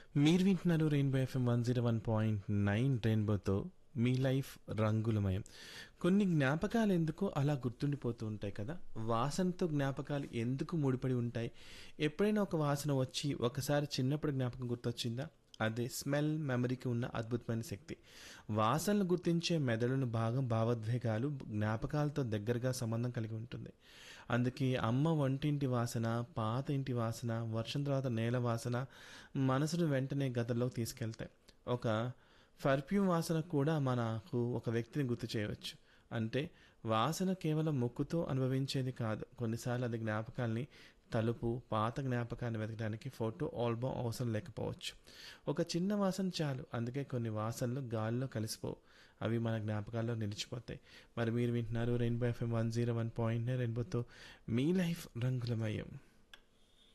మీరు వింటున్నారు rainbow FM one zero one point nine రెయిన్బోతో మీ లైఫ్ రంగులమయం కొన్ని జ్ఞాపకాలు ఎందుకో అలా గుర్తుండిపోతూ ఉంటాయి కదా వాసనతో జ్ఞాపకాలు ఎందుకు ముడిపడి ఉంటాయి ఎప్పుడైనా ఒక వాసన వచ్చి ఒకసారి చిన్నప్పుడు జ్ఞాపకం గుర్తొచ్చిందా అదే స్మెల్ మెమరీకి ఉన్న అద్భుతమైన శక్తి వాసనలు గుర్తించే మెదడును భాగం భావోద్వేగాలు జ్ఞాపకాలతో దగ్గరగా సంబంధం కలిగి ఉంటుంది అందుకే అమ్మ వంటింటి వాసన పాత ఇంటి వాసన వర్షం తర్వాత నేల వాసన మనసును వెంటనే గతంలోకి తీసుకెళ్తాయి ఒక పర్ఫ్యూమ్ వాసన కూడా మనకు ఒక వ్యక్తిని గుర్తు చేయవచ్చు అంటే వాసన కేవలం ముక్కుతో అనుభవించేది కాదు కొన్నిసార్లు అది జ్ఞాపకాల్ని తలుపు పాత జ్ఞాపకాన్ని వెతకడానికి ఫోటో ఆల్బమ్ అవసరం లేకపోవచ్చు ఒక చిన్న వాసన చాలు అందుకే కొన్ని వాసనలు గాలిలో కలిసిపోవు అవి మన జ్ఞాపకాల్లో నిలిచిపోతాయి మరి మీరు వింటున్నారు rainbow FM one zero one point రెయిన్బోతో మీ లైఫ్ రంగులమయం